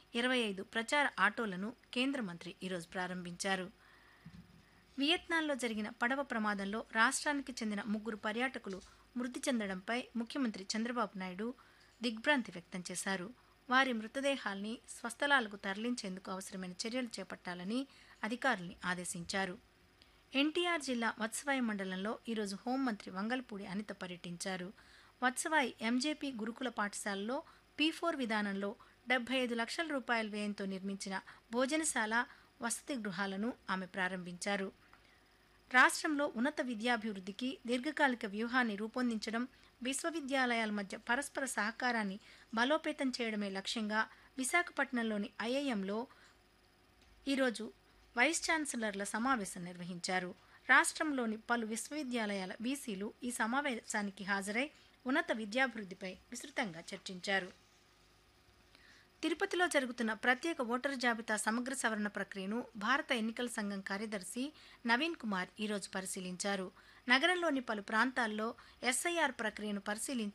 ఇరవై ఐదు ప్రచార ఆటోలను కేంద్ర మంత్రి ఈరోజు ప్రారంభించారు వియత్నాంలో జరిగిన పడవ ప్రమాదంలో రాష్ట్రానికి చెందిన ముగ్గురు పర్యాటకులు మృతి చెందడంపై ముఖ్యమంత్రి చంద్రబాబు నాయుడు దిగ్భ్రాంతి వ్యక్తం చేశారు వారి మృతదేహాల్ని స్వస్థలాలకు తరలించేందుకు అవసరమైన చర్యలు చేపట్టాలని అధికారుల్ని ఆదేశించారు ఎన్టీఆర్ జిల్లా వత్సవాయి మండలంలో ఈరోజు హోంమంత్రి వంగల్పూడి అనిత పర్యటించారు వత్సవాయి ఎంజేపీ గురుకుల పాఠశాలలో పీ ఫోర్ విధానంలో డెబ్బై ఐదు లక్షల రూపాయల వ్యయంతో నిర్మించిన భోజనశాల వసతి గృహాలను ఆమె ప్రారంభించారు రాష్ట్రంలో ఉన్నత విద్యాభివృద్ధికి దీర్ఘకాలిక వ్యూహాన్ని రూపొందించడం విశ్వవిద్యాలయాల మధ్య పరస్పర సహకారాన్ని బలోపేతం చేయడమే లక్ష్యంగా విశాఖపట్నంలోని ఐఐఎంలో ఈరోజు వైస్ ఛాన్సలర్ల సమావేశం నిర్వహించారు రాష్ట్రంలోని పలు విశ్వవిద్యాలయాల వీసీలు ఈ సమావేశానికి హాజరై ఉన్నత విద్యాభివృద్ధిపై విస్తృతంగా చర్చించారు తిరుపతిలో జరుగుతున్న ప్రత్యేక ఓటరు జాబితా సమగ్ర సవరణ ప్రక్రియను భారత ఎన్నికల సంఘం కార్యదర్శి నవీన్ కుమార్ ఈరోజు పరిశీలించారు నగరంలోని పలు ప్రాంతాల్లో ఎస్ఐఆర్ ప్రక్రియను పరిశీలించి